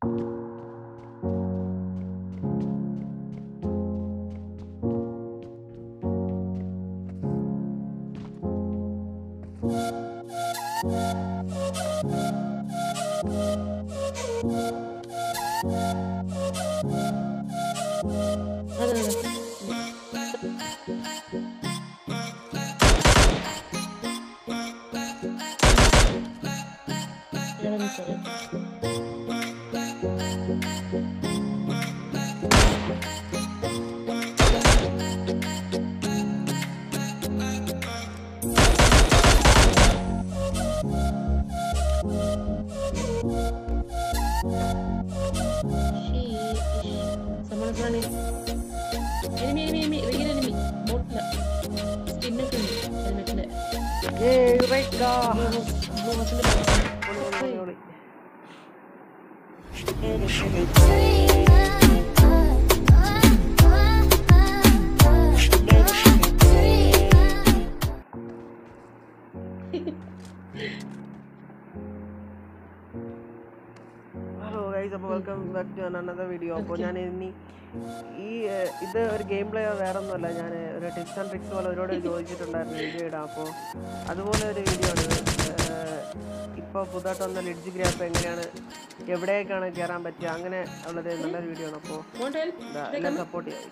അതെ അതെ ഇയാളെ miss ആയി. Sheesh. Someone is running. Enemy, enemy, enemy. Real enemy. ബോട്ടില്ല സ്കിന്നൊക്കെ ഉണ്ട് ഹെൽമെറ്റിന്റെ ഏയ് യുറേക്ക. ബോസിന്റെ പൊളി, പൊളി, പൊളി, പൊളി. ഹലോ ഗൈസ് അപ്പോൾ welcome back to another video അപ്പോൾ ഞാൻ ഇനി ഈ ഏഹ്, ഇത് ഒരു ഗെയിം പ്ലേ വേറെ ഒന്നുമല്ല ഞാൻ ഒരു ടിപ്സ് ആൻഡ് ട്രിക്സ് പോലെ ഒരുപാട് ചോദിച്ചിട്ടുണ്ടായിരുന്നു വീഡിയോ ഇടാം അപ്പോൾ അതുപോലെ ഒരു വീഡിയോ ആണ് ഇപ്പോൾ പുതുതായിട്ട് വന്ന ലിഡ്ജ് ഗ്രാപ്പ് എങ്ങനെയാണ് എവിടേക്കാണ് കയറാൻ പറ്റുക അങ്ങനെ ഉള്ളൊരു നല്ലൊരു വീഡിയോ ആണ് അപ്പോൾ Want help? ഇതാ, എല്ലാം സപ്പോർട്ട് ചെയ്യാം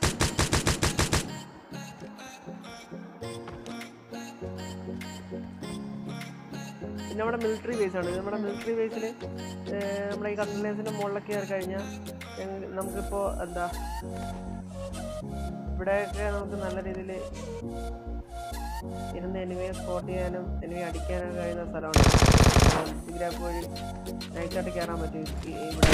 പിന്നെ നമ്മുടെ മിലിറ്ററി ബേസ് ആണ് ഇത് നമ്മുടെ മിലിറ്ററി ബേസിൽ നമ്മുടെ ഈ കണ്ടലേഴ്സിന്റെ മുകളിലൊക്കെ കയറി കഴിഞ്ഞാൽ നമുക്കിപ്പോൾ എന്താ ഇവിടെയൊക്കെ നമുക്ക് നല്ല രീതിയിൽ ഇരുന്ന് എനിമിയെ സ്പോട്ട് ചെയ്യാനും എനിമി അടിക്കാനും കഴിയുന്ന സ്ഥലമാണ് ഗ്രാപ്പ് വഴി നൈറ്റായിട്ട് കയറാൻ പറ്റും ഈ- ഇവിടെ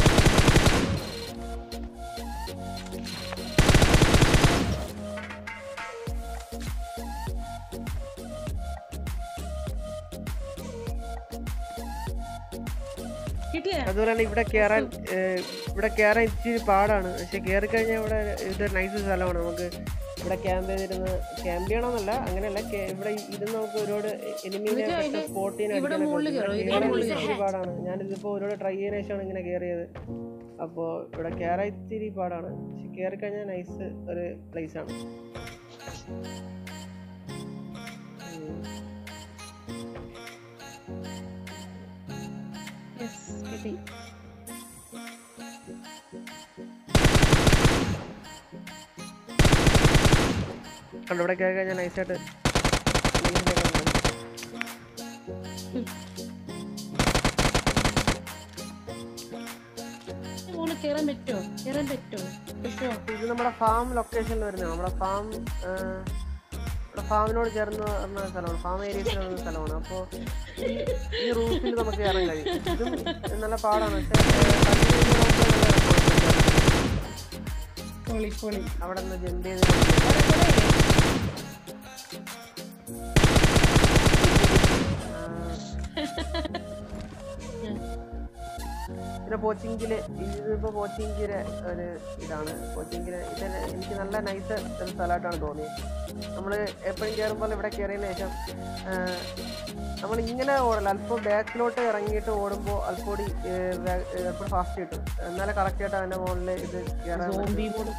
കിട്ടിയാ അതുപോലെ തന്നെ ഇവിടെ കയറാൻ ഏഹ്, ഇവിടെ കയറാൻ ഇച്ചിരി പാടാണ് പക്ഷെ കയറി കഴിഞ്ഞാൽ ഇവിടെ ഇത് നൈസ് സ്ഥലമാണ് നമുക്ക് ഇവിടെ ക്യാമ്പ് ചെയ്തിരുന്ന് ക്യാമ്പ് ചെയ്യണമെന്നല്ല അങ്ങനെയല്ല കേ- ഇവിടെ ഇരുന്ന് നമുക്ക് ഒരുപാട് എനിമീനെ എന്നിട്ട് സ്പോട്ട് ചെയ്യാൻ ഇവിടെ അടിക്കാനൊക്കെ മുകളിൽ പറ്റും. കയറോ? ഇവിടെ ഇതിന്റെ കയറാൻ മുകളിൽ ഇച്ചിരി പാടാണ് ഞാനിതിപ്പോൾ ഒരുപാട് ട്രൈ ചെയ്തതിനു ശേഷമാണ് ഇങ്ങനെ കയറിയത് അപ്പോൾ ഇവിടെ കയറാൻ ഇച്ചിരി പാടാണ് പക്ഷെ കയറി കഴിഞ്ഞാൽ നൈസ് ഒരു പ്ലേസ് ആണ് ഉം. യെസ് കിട്ടി കണ്ടോ ഇവിടെ കയറി കഴിഞ്ഞാൽ നൈസായിട്ട് മോള് കേറാൻ പറ്റുമോ കേറാൻ പറ്റുമോ പറ്റുമോ ഇത് നമ്മുടെ ഫാം ലൊക്കേഷനിൽ വരുന്നതാണ് നമ്മുടെ ഫാം നമ്മുടെ ഫാമിനോട് ചേർന്ന് വരുന്ന സ്ഥലമാണ് ഫാം ഏരിയയിൽ വരുന്ന സ്ഥലമാണ് അപ്പോൾ ഈ ഈ റൂഫിൽ നമുക്ക് കയറാൻ കഴിയും ഇതും നല്ല പാടാണ് പക്ഷേ ഏഹ്, കണ്ടു കഴിഞ്ഞാൽ നമുക്ക് നല്ല രസമാണ്. പൊളി പൊളി അവിടെ നിന്ന് ജമ്പ് ചെയ്ത് പിന്നെ പോച്ചിങ്കില് ഇതിപ്പോ പോച്ചിങ്കിലെ ഒരു ഇതാണ് പോച്ചിങ്കില് ഇത് എനിക്ക് നല്ല നൈസ് ഒരു സ്ഥലമായിട്ടാണ് തോന്നിയത് നമ്മൾ എപ്പോഴും കയറുമ്പോൾ ഇവിടെ കയറിയതിന് ശേഷം നമ്മൾ ഇങ്ങനെ ഓടല്ല അല്പം ബാക്കിലോട്ട് ഇറങ്ങിയിട്ട് ഓടുമ്പോൾ അല്പം അല്പം ഫാസ്റ്റ് കിട്ടും എന്നാലേ കറക്റ്റ് ആയിട്ട് അതിന്റെ മുകളിൽ ഇത് കയറാൻ പറ്റും. സോംബി മോഡ്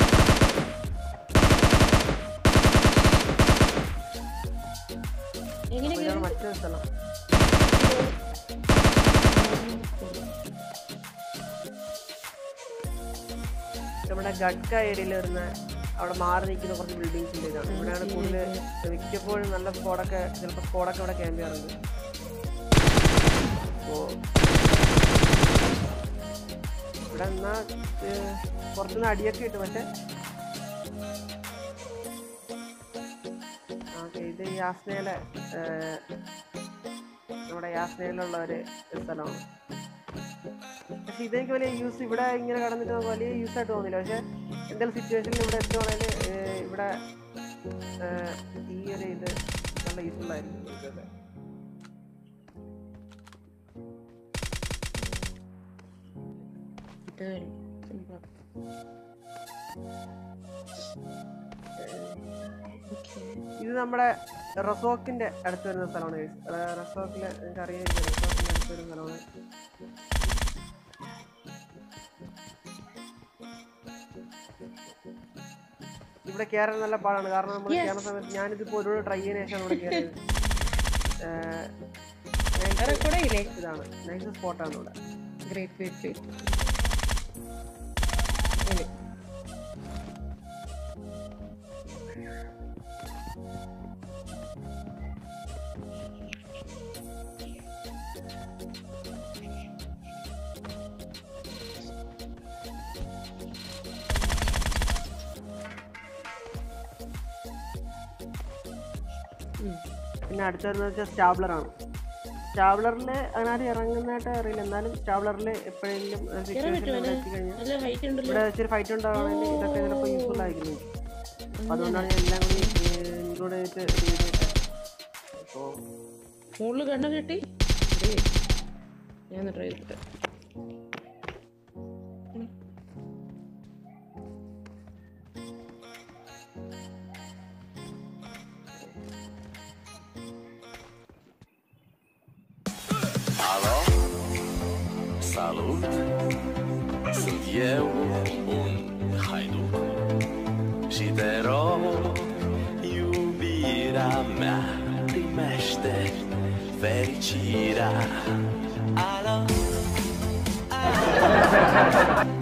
എങ്ങനെ അപ്പോൾ ഇതാണ് മറ്റൊരു സ്ഥലം നമ്മുടെ ഗഡ്ക ഏരിയയിൽ വരുന്ന അവിടെ മാറി നിൽക്കുന്ന കുറച്ച് ബിൽഡിങ്സിൻ്റെ ഇതാണ് ഇവിടെയാണ് കൂടുതൽ മിക്കപ്പോഴും നല്ല സ്കോഡൊക്കെ ചിലപ്പോൾ സ്കോഡൊക്കെ ഇവിടെ ക്യാമ്പ് ചെയ്യാറുണ്ട് അപ്പോൾ ഇവിടെ എന്നാ പുറത്തുനിന്ന് അടിയൊക്കെ കിട്ടും പക്ഷെ ഓക്കെ ഇത് യാസ്നയിലെ ഏഹ്, നമ്മുടെ യാസ്നയിലുള്ള ഒരു സ്ഥലമാണ് പക്ഷെ ഇതെനിക്ക് വലിയ യൂസ് ഇവിടെ ഇങ്ങനെ കടന്നിട്ട് നമുക്ക് വലിയ യൂസ് ആയിട്ട് തോന്നില്ല പക്ഷെ എന്തെങ്കിലും സിറ്റുവേഷനിൽ ഇവിടെ എത്തുവാണെങ്കിൽ ഇവിടെ ഏഹ്, ഈ ഒരു ഇത് നല്ല യൂസ്ഫുൾ ആയിരിക്കും ഇതൊക്കെ. ഇത് നമ്മുടെ റസോക്കിന്റെ അടുത്ത് വരുന്ന സ്ഥലമാണ് guys. അതായത് റസോക്കില് നിങ്ങൾക്ക് അറിയാം റസോക്കിന്റെ അടുത്ത് വരുന്ന സ്ഥലമാണ് ഇവിടെ കയറാൻ നല്ല പാടാണ് കാരണം നമ്മൾ Yes. കയറുന്ന സമയത്ത് ഞാനിതിപ്പോ ഒരുപാട് ട്രൈ ചെയ്തതിനു ശേഷമാണ് ഇവിടെ കയറിയത് ഏഹ്, nice വേറെ കൂടെ ഇല്ലേ ഇതാണ് നൈസ് സ്പോട്ടാണ് ഇവിടെ ഗ്രേറ്റ് ഗ്രേറ്റ് ഗ്രേറ്റ് പിന്നെ അടുത്തതെന്ന് വെച്ചാൽ സ്റ്റാബ്ലർ ആണ് സ്റ്റാബ്ലറിൽ അതിനകത്ത് ഇറങ്ങുന്നതായിട്ട് അറിയില്ല എന്നാലും സ്റ്റാബ്ലറിൽ എപ്പോഴെങ്കിലും സിറ്റുവേഷൻ പറ്റുമോ എത്തിക്കഴിഞ്ഞാൽ നല്ല ഹൈറ്റ് ഉണ്ടല്ലോ ഇവിടെ ഇച്ചിരി ഫൈറ്റ് ഉണ്ടാവുകയാണെങ്കിൽ ഇതൊക്കെ ചിലപ്പോൾ യൂസ്ഫുൾ ആയിരിക്കും അപ്പോൾ അതുകൊണ്ടാണ് ഞാൻ എല്ലാം കൂടി ഇൻക്ലൂഡ് ചെയ്തിട്ട് ചെയ്തത് അപ്പോൾ മുകളിൽ കണ്ണ കെട്ടി ഞാൻ ട്രൈ ചെയ്തിട്ട് Hallå? Salut? Sunt eu, un haiduc Și te rog, iubirea mea Primește fericirea Alo? Alo?